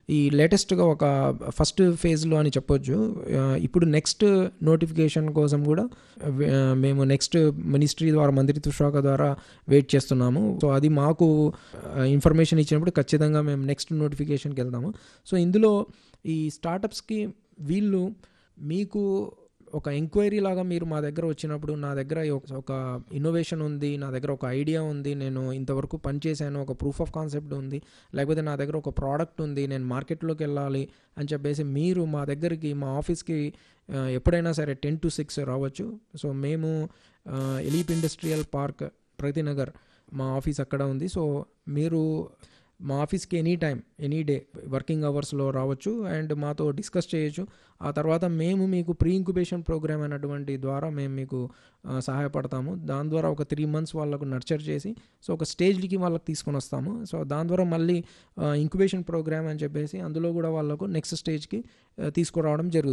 ఈ లేటెస్ట్గా ఒక ఫస్ట్ ఫేజ్లో అని చెప్పొచ్చు ఆ, ఇప్పుడు నెక్స్ట్ నోటిఫికేషన్ కోసం కూడా ఆ, మేము నెక్స్ట్ మినిస్ట్రీ ద్వారా మంత్రిత్వ శాఖ ద్వారా వెయిట్ చేస్తున్నాము సో అది మాకు ఇన్ఫర్మేషన్ ఇచ్చినప్పుడు ఖచ్చితంగా మేము నెక్స్ట్ నోటిఫికేషన్కి వెళ్తాము సో ఇందులో ఈ స్టార్టప్స్కి వీళ్ళు మీకు ఒక ఎంక్వైరీ లాగా మీరు మా దగ్గర వచ్చినప్పుడు నా దగ్గర ఒక- ఒక ఇన్నోవేషన్ ఉంది నా దగ్గర ఒక ఐడియా ఉంది నేను ఇంతవరకు పనిచేశాను ఒక ప్రూఫ్ ఆఫ్ కాన్సెప్ట్ ఉంది లేకపోతే నా దగ్గర ఒక ప్రోడక్ట్ ఉంది నేను మార్కెట్లోకి వెళ్ళాలి అని చెప్పేసి మీరు మా దగ్గరికి మా ఆఫీస్కి ఆ, ఎప్పుడైనా సరే టెన్ టు సిక్స్ రావచ్చు సో మేము ఎలీప్ ఇండస్ట్రియల్ పార్క్ ప్రతినగర్ మా ఆఫీస్ అక్కడ ఉంది సో మీరు మా ఆఫీస్కి any time any day working అవర్స్లో రావచ్చు అండ్ మాతో డిస్కస్ చేయొచ్చు ఆ తర్వాత మేము మీకు ప్రీ ఇంక్యుబేషన్ ప్రోగ్రామ్ అనేటువంటి ద్వారా మేము మీకు ఆ, సహాయపడతాము దాని ద్వారా ఒక త్రీ మంత్స్ వాళ్ళకు నర్చర్ చేసి సో ఒక స్టేజ్కి వాళ్ళకి తీసుకొని వస్తాము సో దాని ద్వారా మళ్ళీ ఇంక్యుబేషన్ ప్రోగ్రామ్ అని చెప్పేసి అందులో కూడా వాళ్ళకు నెక్స్ట్ స్టేజ్కి తీసుకురావడం జరుగుతుంది